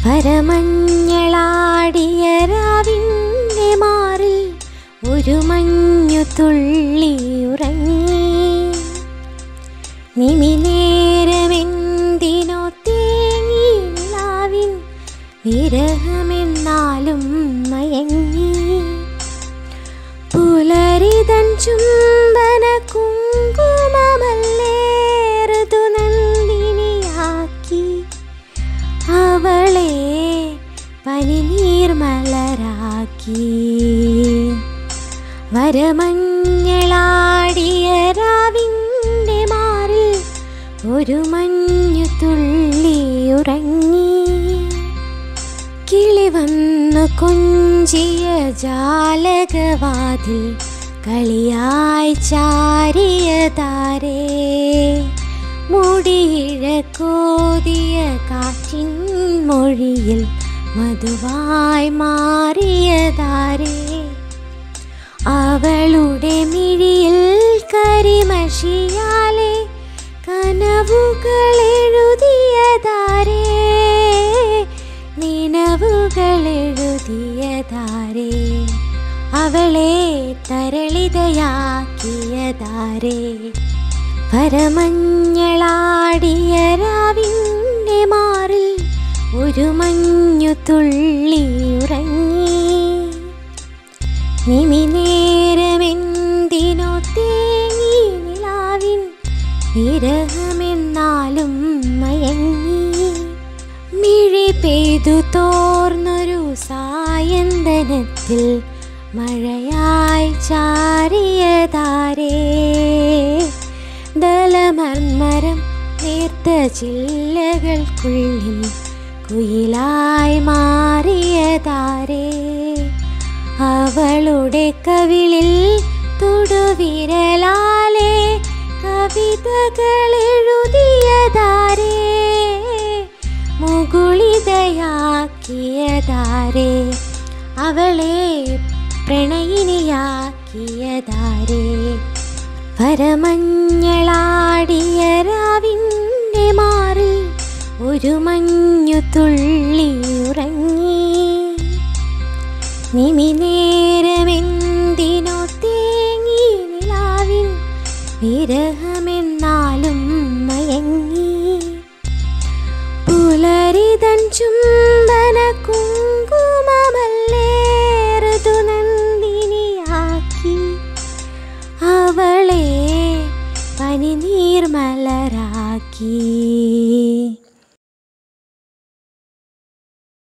പരമഞ്ഞളാടിയ രാവിൻ്റെ മാറിൽ ഒരു മഞ്ഞു തുള്ളി ഉറങ്ങി നിമിനേരമെന്തിനോ തേങ്ങി നിലാവിൻ വിരഹമെന്നാലും മയങ്ങി പുലരിതൻ ചുംബന കുങ്കുമമല്ലേ ഋതുനന്ദിനിയാക്കി അവളെ പനിനീർമലരാക്കി വരമഞ്ഞളാടിയ രാവിൻ്റെ മാറിൽ ഒരു മഞ്ഞു തുള്ളി ഉറങ്ങി കിളി വന്നു കൊഞ്ചിയ ജാലകവാതിൽ കളിയായി ചാരിയ താരേ മുടിയിഴ കോതിയ കാറ്റിൻ മൊഴിയിൽ മധുവായി മാറിയതാരേ അവളുടെ മിഴിയിൽ കരിമഷിയാലെ കനവുകൾ എഴുതിയതാരേ നിനവുകൾ എഴുതിയതാരേ അവളെ തരളിതയാക്കിയതാരേ പരമഞ്ഞളാടിയ രാവിൻ്റെ മാറിൽ ഒരു മഞ്ഞു തുള്ളി ഉറങ്ങി നിമിനേരമെന്തിനോ തേങ്ങി നിലാവിൻ വിരഹമെന്നാലും മയങ്ങി മിഴി പെയ്തു തോർന്നൊരു സായന്തനത്തിൽ മഴയായി ചാരിയതാരേ ദലമർമരം നേർത്ത ചില്ലകൾക്കുള്ളിൽ കുയിലായി മാറിയതാരേ അവളുടെ കവിളിൽ തൊടുവിരലാലെ കവിതകൾ എഴുതിയതാരേ മുകുളിതയാക്കിയതാരേ അവളെ പ്രണയിനിയാക്കിയതാരേ പരമഞ്ഞളാടിയ രാവിൻ്റെ മാറിൽ ഒരു മഞ്ഞു തുള്ളി